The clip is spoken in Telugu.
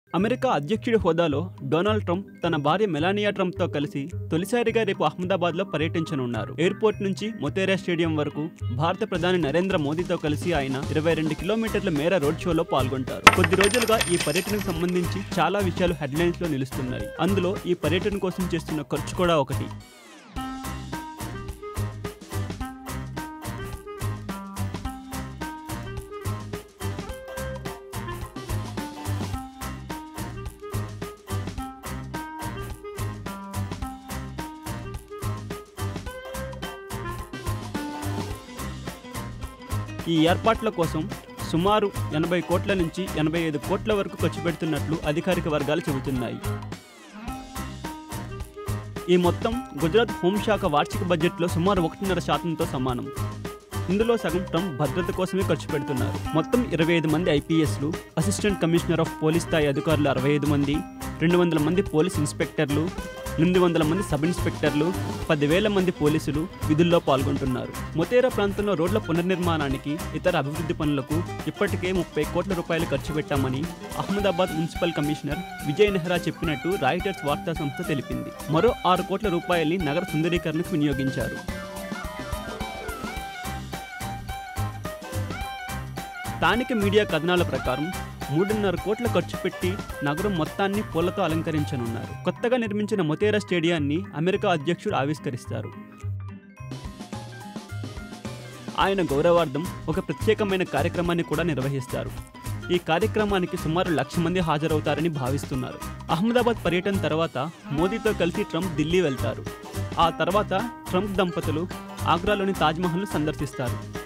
అమెరికా అధ్యక్షుడి హోదాలో డొనాల్డ్ ట్రంప్ తన భార్య మెలానియా ట్రంప్తో కలిసి తొలిసారిగా రేపు అహ్మదాబాద్లో పర్యటించనున్నారు ఎయిర్పోర్ట్ నుంచి మొతేరా స్టేడియం వరకు భారత ప్రధాని నరేంద్ర మోదీతో కలిసి ఆయన ఇరవై రెండు కిలోమీటర్ల మేర రోడ్ షోలో పాల్గొంటారు కొద్ది రోజులుగా ఈ పర్యటనకు సంబంధించి చాలా విషయాలు హెడ్లైన్స్ లో నిలుస్తున్నాయి అందులో ఈ పర్యటన కోసం చేస్తున్న ఖర్చు కూడా ఒకటి ఈ ఏర్పాట్ల కోసం సుమారు ఎనభై కోట్ల నుంచి ఎనభై ఐదు కోట్ల వరకు ఖర్చు పెడుతున్నట్లు అధికారిక వర్గాలు చెబుతున్నాయి ఈ మొత్తం గుజరాత్ హోంశాఖ వార్షిక బడ్జెట్లో సుమారు ఒకటిన్నర శాతంతో సమానం ఇందులో సగం ట్రంప్ భద్రత కోసమే ఖర్చు పెడుతున్నారు మొత్తం ఇరవై ఐదు మంది ఐపీఎస్లు అసిస్టెంట్ కమిషనర్ ఆఫ్ పోలీస్ స్థాయి అధికారులు అరవై ఐదు మంది రెండు వందల మంది పోలీస్ ఇన్స్పెక్టర్లు ఎనిమిది వందల మంది సబ్ ఇన్స్పెక్టర్లు పదివేల మంది పోలీసులు విధుల్లో పాల్గొంటున్నారు మొతేరా ప్రాంతంలో రోడ్ల పునర్నిర్మాణానికి ఇతర అభివృద్ధి పనులకు ఇప్పటికే ముప్పై కోట్ల రూపాయలు ఖర్చు పెట్టామని అహ్మదాబాద్ మున్సిపల్ కమిషనర్ విజయ్ నెహ్రా చెప్పినట్టు రాయిటర్స్ వార్తా సంస్థ తెలిపింది మరో ఆరు కోట్ల రూపాయల్ని నగర సుందరీకరణకు వినియోగించారు స్థానిక మీడియా కథనాల ప్రకారం మూడున్నర కోట్ల ఖర్చు పెట్టి నగరం మొత్తాన్ని పూలతో అలంకరించనున్నారు కొత్తగా నిర్మించిన మొతేరా స్టేడియాన్ని అమెరికా అధ్యక్షుడు ఆవిష్కరిస్తారు ఆయన గౌరవార్థం ఒక ప్రత్యేకమైన కార్యక్రమాన్ని కూడా నిర్వహిస్తారు ఈ కార్యక్రమానికి సుమారు లక్ష మంది హాజరవుతారని భావిస్తున్నారు అహ్మదాబాద్ పర్యటన తర్వాత మోదీతో కలిసి ట్రంప్ ఢిల్లీ వెళ్తారు ఆ తర్వాత ట్రంప్ దంపతులు ఆగ్రాలోని తాజ్మహల్ను సందర్శిస్తారు